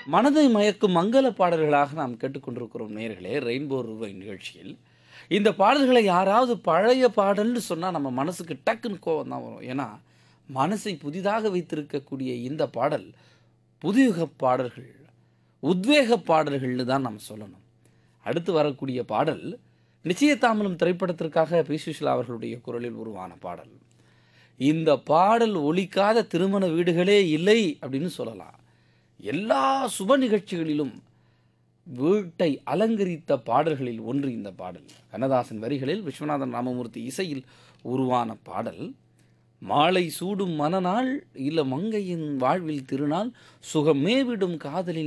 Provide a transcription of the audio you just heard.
மனதை மயக்கும் மங்கள பாடல்களாக நாம் கேட்டுக்கொண்டிருக்கிறோம் நேர்களே ரெயின்போ ரூபாய் நிகழ்ச்சியில் இந்த பாடல்களை யாராவது பழைய பாடல்னு சொன்னால் நம்ம மனசுக்கு டக்குன்னு கோவம் தான் வரும் ஏன்னா மனசை புதிதாக வைத்திருக்கக்கூடிய இந்த பாடல் புதுயுக பாடல்கள் உத்வேக பாடல்கள்னு தான் நம்ம சொல்லணும் அடுத்து வரக்கூடிய பாடல் நிச்சயதாமலம் திரைப்படத்திற்காக பி சுஷிலா அவர்களுடைய குரலில் உருவான பாடல் இந்த பாடல் ஒலிக்காத திருமண வீடுகளே இல்லை அப்படின்னு சொல்லலாம் எல்லா சுப நிகழ்ச்சிகளிலும் வீட்டை அலங்கரித்த பாடல்களில் ஒன்று இந்த பாடல் கண்ணதாசன் வரிகளில் விஸ்வநாதன் ராமமூர்த்தி இசையில் உருவான பாடல் மாலை சூடும் மனநாள் இல்ல மங்கையின் வாழ்வில் திருநாள் சுகமே விடும் காதலின்